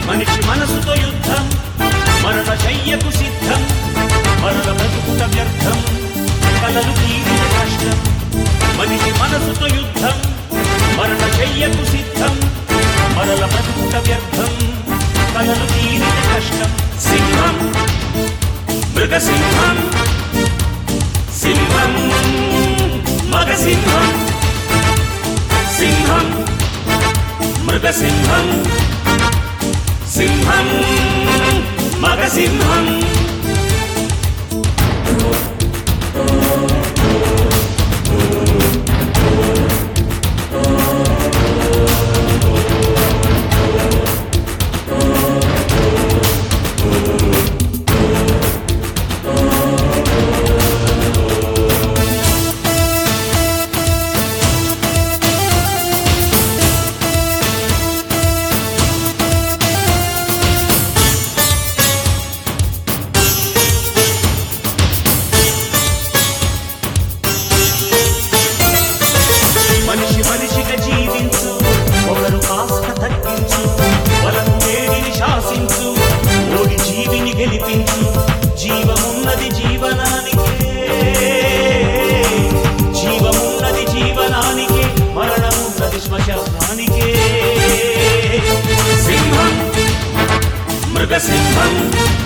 మనిషి మనసుతో యుద్ధం మరణ శయ్యకు సిద్ధం మరణ బ్రతుకుట వ్యర్థం కలలు తీరిన కష్టం మనిషి మనసుతో యుద్ధం మరణ శయ్యకు సిద్ధం మరల బ్రతుకుట వ్యర్థం కలలు తీరిన కష్టం సింహం మృగసింహం సింహం మగసింహం సింహం మృగసింహం సింహం మగసింహం మనిషి మనిషిగా జీవించు ఒకరు కాస్త తగ్గించు వలను వేడిని శాసించు ఓడి జీవిని గెలిపించు జీవమున్నది జీవనానికే జీవమున్నది జీవనానికే మరణమున్నది శ్మశానానికే సింహం మృగసింహం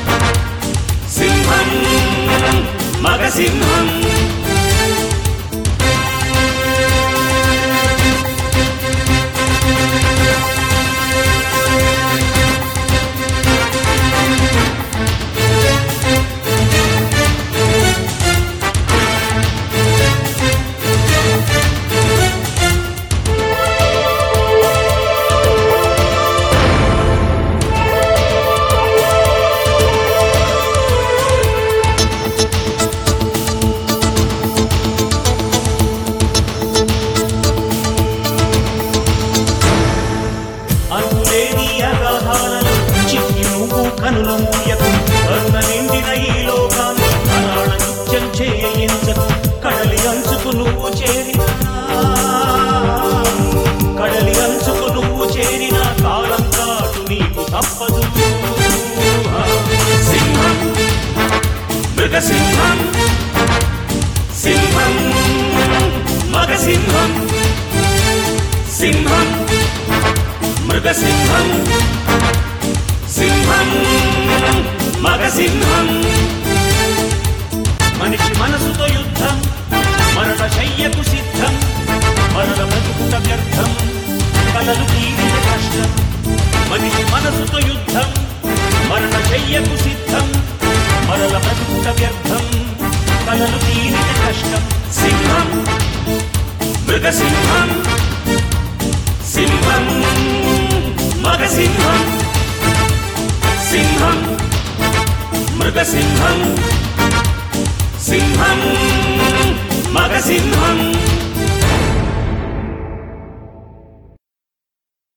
సింహం మగసింహం అనులేని అగాధాలలో చిక్కి నువ్వు కనులు మూయకు కరుణ నిండిన ఈ లోకాన్ని ప్రాణ నృత్యం చేయించకు కడలి అంచుకు నువ్వు చేరిన కడలి అంచుకు నువ్వు చేరిన కాలం కాటు నీకు తప్పదు సింహం మృగసింహం సింహం మగసింహం సింహం మృగసింహం సింహం మగసింహం మనిషి మనసుతో యుద్ధం మరణ శయ్యకు సిద్ధం మరణ బ్రతుకుట వ్యర్థం కలలు తీరిన కష్టం మనిషి మనసుతో యుద్ధం మరణ శయ్యకు సిద్ధం మరల బ్రతుకుట వ్యర్థం కలలు తీరిన కష్టం సింహం మృగసింహం సింహం మగసింహం సింహం మృగసింహం సింహం మగసింహం